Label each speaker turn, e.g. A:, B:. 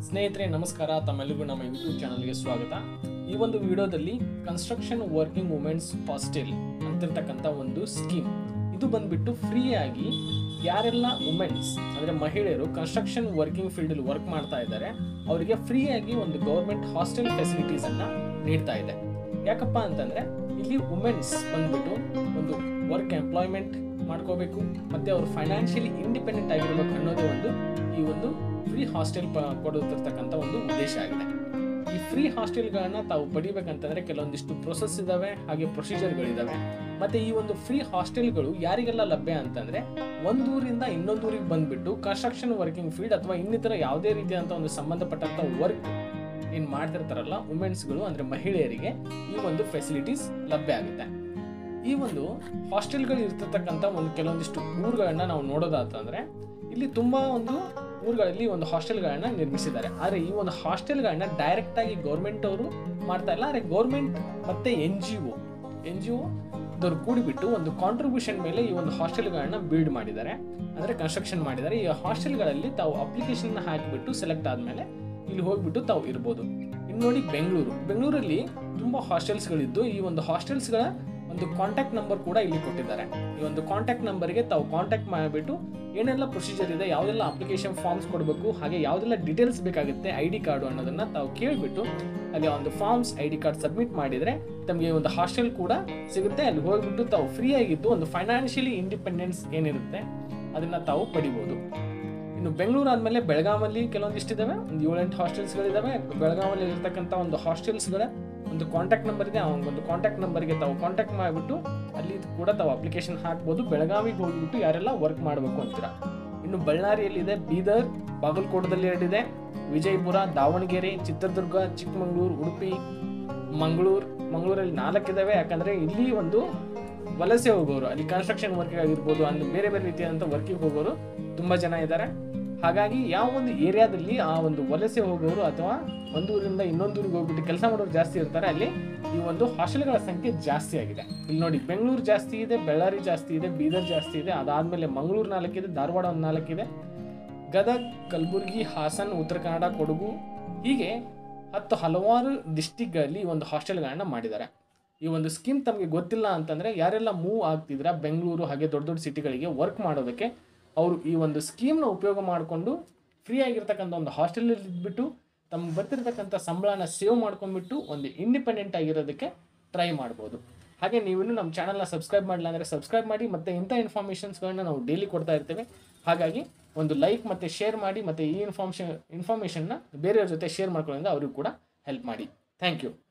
A: ಸ್ನೇಹಿತರೆ ನಮಸ್ಕಾರ ತಮ್ಮೆಲ್ಲರಿಗೂ ನಮ್ಮ ಯೂಟ್ಯೂಬ್ ಚಾನಲ್ಗೆ ಸ್ವಾಗತ ಈ ಒಂದು ವಿಡಿಯೋದಲ್ಲಿ ಕನ್ಸ್ಟ್ರಕ್ಷನ್ ವರ್ಕಿಂಗ್ ವುಮೆನ್ಸ್ ಹಾಸ್ಟೆಲ್ ಅಂತಿರ್ತಕ್ಕಂಥ ಒಂದು ಸ್ಕೀಮ್ ಇದು ಬಂದ್ಬಿಟ್ಟು ಫ್ರೀ ಆಗಿ ಯಾರೆಲ್ಲ ವುಮೆನ್ಸ್ ಅಂದರೆ ಮಹಿಳೆಯರು ಕನ್ಸ್ಟ್ರಕ್ಷನ್ ವರ್ಕಿಂಗ್ ಫೀಲ್ಡಲ್ಲಿ ವರ್ಕ್ ಮಾಡ್ತಾ ಇದ್ದಾರೆ ಅವರಿಗೆ ಫ್ರೀ ಆಗಿ ಒಂದು ಗೌರ್ಮೆಂಟ್ ಹಾಸ್ಟೆಲ್ ಫೆಸಿಲಿಟೀಸನ್ನು ನೀಡ್ತಾ ಇದೆ ಯಾಕಪ್ಪ ಅಂತಂದರೆ ಇಲ್ಲಿ ವುಮೆನ್ಸ್ ಬಂದ್ಬಿಟ್ಟು ಒಂದು ವರ್ಕ್ ಎಂಪ್ಲಾಯ್ಮೆಂಟ್ ಮಾಡ್ಕೋಬೇಕು ಮತ್ತು ಅವರು ಫೈನಾನ್ಷಿಯಲಿ ಇಂಡಿಪೆಂಡೆಂಟ್ ಆಗಿರ್ಬೇಕು ಅನ್ನೋದು ಒಂದು ಈ ಒಂದು ಫ್ರೀ ಹಾಸ್ಟೆಲ್ ಪ ಕೊಡುತ್ತಿರ್ತಕ್ಕಂಥ ಒಂದು ಉದ್ದೇಶ ಆಗಿದೆ ಈ ಫ್ರೀ ಹಾಸ್ಟೆಲ್ಗಳನ್ನ ತಾವು ಪಡಿಬೇಕಂತಂದ್ರೆ ಕೆಲವೊಂದಿಷ್ಟು ಪ್ರೊಸೆಸ್ ಇದಾವೆ ಹಾಗೆ ಪ್ರೊಸೀಜರ್ಗಳಿದಾವೆ ಮತ್ತೆ ಈ ಒಂದು ಫ್ರೀ ಹಾಸ್ಟೆಲ್ಗಳು ಯಾರಿಗೆಲ್ಲ ಲಭ್ಯ ಅಂತಂದ್ರೆ ಒಂದು ಊರಿಂದ ಇನ್ನೊಂದು ಊರಿಗೆ ಬಂದ್ಬಿಟ್ಟು ಕನ್ಸ್ಟ್ರಕ್ಷನ್ ವರ್ಕಿಂಗ್ ಫೀಲ್ಡ್ ಅಥವಾ ಇನ್ನಿತರ ಯಾವುದೇ ರೀತಿಯಾದಂಥ ಒಂದು ಸಂಬಂಧಪಟ್ಟಂತ ವರ್ಕ್ ಏನ್ ಮಾಡ್ತಿರ್ತಾರಲ್ಲ ವುಮೆನ್ಸ್ಗಳು ಅಂದ್ರೆ ಮಹಿಳೆಯರಿಗೆ ಈ ಒಂದು ಫೆಸಿಲಿಟೀಸ್ ಲಭ್ಯ ಆಗುತ್ತೆ ಈ ಒಂದು ಹಾಸ್ಟೆಲ್ಗಳು ಇರ್ತಕ್ಕಂಥ ಒಂದು ಕೆಲವೊಂದಿಷ್ಟು ಊರುಗಳನ್ನ ನಾವು ನೋಡೋದಾತಂದ್ರೆ ಇಲ್ಲಿ ತುಂಬಾ ಒಂದು ಊರುಗಳಲ್ಲಿ ಒಂದು ಹಾಸ್ಟೆಲ್ಗಳನ್ನ ನಿರ್ಮಿಸಿದ್ದಾರೆ ಆದರೆ ಈ ಒಂದು ಹಾಸ್ಟೆಲ್ಗಳನ್ನ ಡೈರೆಕ್ಟ್ ಆಗಿ ಗೌರ್ಮೆಂಟ್ ಅವರು ಮಾಡ್ತಾ ಇಲ್ಲ ಆದರೆ ಗೌರ್ಮೆಂಟ್ ಮತ್ತೆ N G O N G ಒದವ್ರು ಕೂಡಿಬಿಟ್ಟು ಒಂದು ಕಾಂಟ್ರಿಬ್ಯೂಷನ್ ಮೇಲೆ ಈ ಒಂದು ಹಾಸ್ಟೆಲ್ಗಳನ್ನ ಬಿಲ್ಡ್ ಮಾಡಿದ್ದಾರೆ ಅಂದರೆ ಕನ್ಸ್ಟ್ರಕ್ಷನ್ ಮಾಡಿದ್ದಾರೆ ಈ ಹಾಸ್ಟೆಲ್ಗಳಲ್ಲಿ ತಾವು ಅಪ್ಲಿಕೇಶನ್ ಹಾಕಿಬಿಟ್ಟು ಸೆಲೆಕ್ಟ್ ಆದಮೇಲೆ ಇಲ್ಲಿ ಹೋಗ್ಬಿಟ್ಟು ತಾವು ಇರ್ಬೋದು ಇನ್ನು ನೋಡಿ ಬೆಂಗಳೂರು ಬೆಂಗಳೂರಲ್ಲಿ ತುಂಬ ಹಾಸ್ಟೆಲ್ಸ್ಗಳಿದ್ದು ಈ ಒಂದು ಹಾಸ್ಟೆಲ್ಸ್ಗಳ ಒಂದು ಕಾಂಟ್ಯಾಕ್ಟ್ ನಂಬರ್ ಕೂಡ ಇಲ್ಲಿ ಕೊಟ್ಟಿದ್ದಾರೆ ಈ ಒಂದು ಕಾಂಟ್ಯಾಕ್ಟ್ ನಂಬರ್ಗೆ ತಾವು ಕಾಂಟ್ಯಾಕ್ಟ್ ಮಾಡಿಬಿಟ್ಟು ಏನೆಲ್ಲ ಪ್ರೊಸೀಜರ್ ಇದೆ ಯಾವುದೆಲ್ಲ ಅಪ್ಲಿಕೇಶನ್ ಫಾರ್ಮ್ಸ್ ಕೊಡಬೇಕು ಹಾಗೆ ಯಾವುದೆಲ್ಲ ಡೀಟೇಲ್ಸ್ ಬೇಕಾಗುತ್ತೆ ಐ ಡಿ ಕಾರ್ಡು ಅನ್ನೋದನ್ನ ತಾವು ಕೇಳಿಬಿಟ್ಟು ಅಲ್ಲಿ ಒಂದು forms I D card submit ಮಾಡಿದರೆ ತಮಗೆ ಒಂದು ಹಾಸ್ಟೆಲ್ ಕೂಡ ಸಿಗುತ್ತೆ ಅಲ್ಲಿ ಹೋಗ್ಬಿಟ್ಟು ತಾವು ಫ್ರೀ ಆಗಿದ್ದು ಒಂದು ಫೈನಾನ್ಷಿಯಲಿ ಇಂಡಿಪೆಂಡೆನ್ಸ್ ಏನಿರುತ್ತೆ ಅದನ್ನ ತಾವು ಪಡಿಬೋದು ಇನ್ನು ಬೆಂಗಳೂರು ಆದಮೇಲೆ ಬೆಳಗಾವಲ್ಲಿ ಕೆಲವೊಂದಿಷ್ಟು ಇದಾವೆ ಒಂದು ಏಳೆಂಟು ಹಾಸ್ಟೆಲ್ಸ್ಗಳಿದಾವೆ ಬೆಳಗಾವಲ್ಲಿ ಇರ್ತಕ್ಕಂಥ ಒಂದು ಹಾಸ್ಟೆಲ್ಸ್ಗಳ ಒಂದು ಕಾಂಟ್ಯಾಕ್ಟ್ ನಂಬರ್ ಇದೆ ಆ ಒಂದು ಕಾಂಟ್ಯಾಕ್ಟ್ ನಂಬರ್ಗೆ ತಾವು ಕಾಂಟ್ಯಾಕ್ಟ್ ಮಾಡಿಬಿಟ್ಟು ಅಲ್ಲಿ ಕೂಡ ತಾವು ಅಪ್ಲಿಕೇಶನ್ ಹಾಕ್ಬೋದು ಬೆಳಗಾವಿಗೆ ಹೋಗ್ಬಿಟ್ಟು ಯಾರೆಲ್ಲ ವರ್ಕ್ ಮಾಡಬೇಕು ಅಂತೀರಾ ಇನ್ನು ಬಳ್ಳಾರಿಯಲ್ಲಿದೆ ಬೀದರ್ ಬಾಗಲಕೋಟದಲ್ಲಿ ಎರಡಿದೆ ವಿಜಯಪುರ ದಾವಣಗೆರೆ ಚಿತ್ರದುರ್ಗ ಚಿಕ್ಕಮಗಳೂರು ಉಡುಪಿ ಮಂಗಳೂರು ಮಂಗಳೂರಲ್ಲಿ ನಾಲ್ಕಿದಾವೆ ಯಾಕಂದ್ರೆ ಇಲ್ಲಿ ಒಂದು ವಲಸೆ ಹೋಗೋರು ಅಲ್ಲಿ ಕನ್ಸ್ಟ್ರಕ್ಷನ್ ವರ್ಕ್ ಆಗಿರ್ಬೋದು ಅಂದ್ರೆ ಬೇರೆ ಬೇರೆ ರೀತಿಯಾದಂಥ ವರ್ಕಿಗೆ ಹೋಗೋರು ತುಂಬಾ ಜನ ಇದ್ದಾರೆ ಹಾಗಾಗಿ ಯಾವ ಒಂದು ಏರಿಯಾದಲ್ಲಿ ಆ ಒಂದು ವಲಸೆ ಹೋಗೋರು ಅಥವಾ ಒಂದು ಊರಿಂದ ಇನ್ನೊಂದು ಊರಿಗೆ ಹೋಗ್ಬಿಟ್ಟು ಕೆಲಸ ಮಾಡೋರು ಜಾಸ್ತಿ ಇರ್ತಾರೆ ಅಲ್ಲಿ ಈ ಒಂದು ಹಾಸ್ಟೆಲ್ಗಳ ಸಂಖ್ಯೆ ಜಾಸ್ತಿ ಆಗಿದೆ ಇಲ್ಲಿ ನೋಡಿ ಬೆಂಗಳೂರು ಜಾಸ್ತಿ ಇದೆ ಬಳ್ಳಾರಿ ಜಾಸ್ತಿ ಇದೆ ಬೀದರ್ ಜಾಸ್ತಿ ಇದೆ ಅದಾದ್ಮೇಲೆ ಮಂಗಳೂರು ನಾಲ್ಕಿದೆ ಧಾರವಾಡ ಒಂದು ನಾಲ್ಕಿದೆ ಗದಗ್ ಕಲಬುರಗಿ ಹಾಸನ್ ಉತ್ತರ ಕನ್ನಡ ಕೊಡಗು ಹೀಗೆ ಹತ್ತು ಹಲವಾರು ಡಿಸ್ಟಿಕ್ಗಳಲ್ಲಿ ಈ ಒಂದು ಹಾಸ್ಟೆಲ್ಗಳನ್ನ ಮಾಡಿದ್ದಾರೆ ಈ ಒಂದು ಸ್ಕೀಮ್ ತಮಗೆ ಗೊತ್ತಿಲ್ಲ ಅಂತಂದರೆ ಯಾರೆಲ್ಲ ಮೂವ್ ಆಗ್ತಿದ್ರ ಬೆಂಗಳೂರು ಹಾಗೆ ದೊಡ್ಡ ದೊಡ್ಡ ಸಿಟಿಗಳಿಗೆ ವರ್ಕ್ ಮಾಡೋದಕ್ಕೆ ಅವರು ಈ ಒಂದು ಸ್ಕೀಮ್ನ ಉಪಯೋಗ ಮಾಡಿಕೊಂಡು ಫ್ರೀ ಆಗಿರ್ತಕ್ಕಂಥ ಒಂದು ಹಾಸ್ಟೆಲಲ್ಲಿ ಇದ್ಬಿಟ್ಟು ತಮ್ಗೆ ಬರ್ತಿರ್ತಕ್ಕಂಥ ಸಂಬಳನ ಸೇವ್ ಮಾಡ್ಕೊಂಡ್ಬಿಟ್ಟು ಒಂದು ಇಂಡಿಪೆಂಡೆಂಟ್ ಆಗಿರೋದಕ್ಕೆ ಟ್ರೈ ಮಾಡ್ಬೋದು ಹಾಗೆ ನೀವಿನ್ನೂ ನಮ್ಮ ಚಾನಲ್ನ ಸಬ್ಸ್ಕ್ರೈಬ್ ಮಾಡಿಲ್ಲ ಅಂದರೆ ಸಬ್ಸ್ಕ್ರೈಬ್ ಮಾಡಿ ಮತ್ತು ಇಂಥ ಇನ್ಫಾರ್ಮೇಷನ್ಸ್ಗಳನ್ನ ನಾವು ಡೈಲಿ ಕೊಡ್ತಾ ಇರ್ತೇವೆ ಹಾಗಾಗಿ ಒಂದು ಲೈಕ್ ಮತ್ತು ಶೇರ್ ಮಾಡಿ ಮತ್ತು ಈ ಇನ್ಫಾರ್ಮೇಷನ್ ಇನ್ಫಾರ್ಮೇಷನ್ನ ಬೇರೆಯವ್ರ ಜೊತೆ ಶೇರ್ ಮಾಡ್ಕೊಳ್ಳೋದ್ರಿಂದ ಅವ್ರಿಗೂ ಕೂಡ ಹೆಲ್ಪ್ ಮಾಡಿ ಥ್ಯಾಂಕ್ ಯು